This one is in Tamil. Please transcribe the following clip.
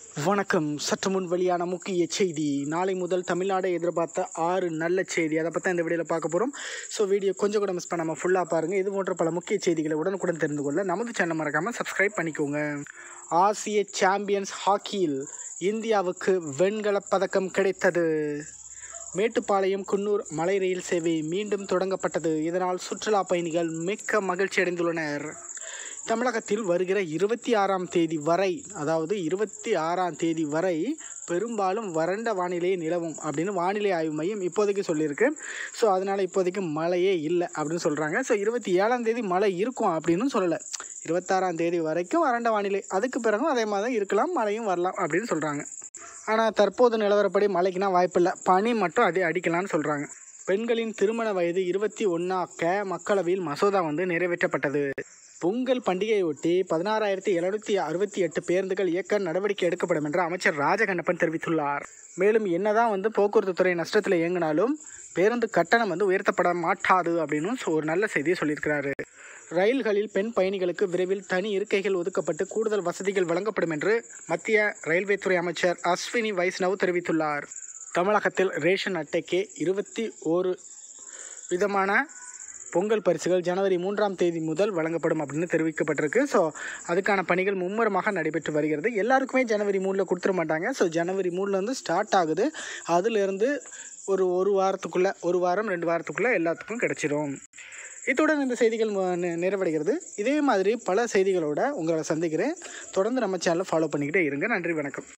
வணக்கம் சற்று முன் வெளியான முக்கிய செய்தி நாளை முதல் தமிழ்நாடு எதிர்பார்த்த ஆறு நல்ல செய்தி அதை பற்றி இந்த வீடியோவில் பார்க்க போகிறோம் ஸோ வீடியோ கொஞ்சம் கூட மிஸ் பண்ணாமல் ஃபுல்லாக பாருங்கள் இது போன்ற பல முக்கிய செய்திகளை உடனுக்குடன் தெரிந்து கொள்ள நமது சேனல் மறக்காமல் சப்ஸ்கிரைப் பண்ணிக்கோங்க ஆசிய சாம்பியன்ஸ் ஹாக்கியில் இந்தியாவுக்கு வெண்கலப் பதக்கம் கிடைத்தது மேட்டுப்பாளையம் குன்னூர் மலை ரயில் சேவை மீண்டும் தொடங்கப்பட்டது இதனால் சுற்றுலா பயணிகள் மிக்க மகிழ்ச்சி அடைந்துள்ளனர் தமிழகத்தில் வருகிற இருபத்தி ஆறாம் தேதி வரை அதாவது இருபத்தி ஆறாம் தேதி வரை பெரும்பாலும் வறண்ட வானிலையே நிலவும் அப்படின்னு வானிலை ஆய்வு மையம் இப்போதைக்கு சொல்லியிருக்கு ஸோ அதனால் இப்போதைக்கு மழையே இல்லை அப்படின்னு சொல்கிறாங்க ஸோ இருபத்தி ஏழாம் தேதி மழை இருக்கும் அப்படின்னு சொல்லலை இருபத்தாறாம் தேதி வரைக்கும் வறண்ட வானிலை அதுக்கு பிறகும் அதே மாதிரி தான் இருக்கலாம் மழையும் வரலாம் அப்படின்னு சொல்கிறாங்க ஆனால் தற்போது நிலவரப்படி மழைக்குனா வாய்ப்பில்லை பனி மட்டும் அதே அடிக்கலாம்னு சொல்கிறாங்க பெண்களின் திருமண வயது இருபத்தி ஒன்றாக்க மக்களவையில் மசோதா வந்து நிறைவேற்றப்பட்டது பொங்கல் பண்டிகையொட்டி பதினாறாயிரத்தி எழுநூற்றி அறுபத்தி எட்டு பேருந்துகள் இயக்க நடவடிக்கை எடுக்கப்படும் என்று அமைச்சர் ராஜகண்ணப்பன் தெரிவித்துள்ளார் மேலும் என்னதான் வந்து போக்குவரத்து துறை நஷ்டத்தில் இயங்கினாலும் பேருந்து கட்டணம் வந்து உயர்த்தப்பட மாட்டாது அப்படின்னு சொ- ஒரு நல்ல செய்தியை சொல்லியிருக்கிறாரு ரயில்களில் பெண் பயணிகளுக்கு விரைவில் தனி இருக்கைகள் ஒதுக்கப்பட்டு கூடுதல் வசதிகள் வழங்கப்படும் என்று மத்திய ரயில்வே துறை அமைச்சர் அஸ்வினி வைஷ்ணவ் தெரிவித்துள்ளார் தமிழகத்தில் ரேஷன் அட்டைக்கு இருபத்தி ஓரு விதமான பொங்கல் பரிசுகள் ஜனவரி மூன்றாம் தேதி முதல் வழங்கப்படும் அப்படின்னு தெரிவிக்கப்பட்டிருக்கு ஸோ அதுக்கான பணிகள் மும்முரமாக நடைபெற்று வருகிறது எல்லாருக்குமே ஜனவரி மூணில் கொடுத்துட மாட்டாங்க ஸோ ஜனவரி மூணுலேருந்து ஸ்டார்ட் ஆகுது அதிலிருந்து ஒரு ஒரு வாரத்துக்குள்ளே ஒரு வாரம் ரெண்டு வாரத்துக்குள்ளே எல்லாத்துக்கும் கிடைச்சிரும் இத்துடன் இந்த செய்திகள் மு- நி- நிறைவடைகிறது இதே மாதிரி பல செய்திகளோட உங்களை சந்திக்கிறேன் தொடர்ந்து நம்ம சேனலை ஃபாலோ பண்ணிக்கிட்டே இருங்க நன்றி வணக்கம்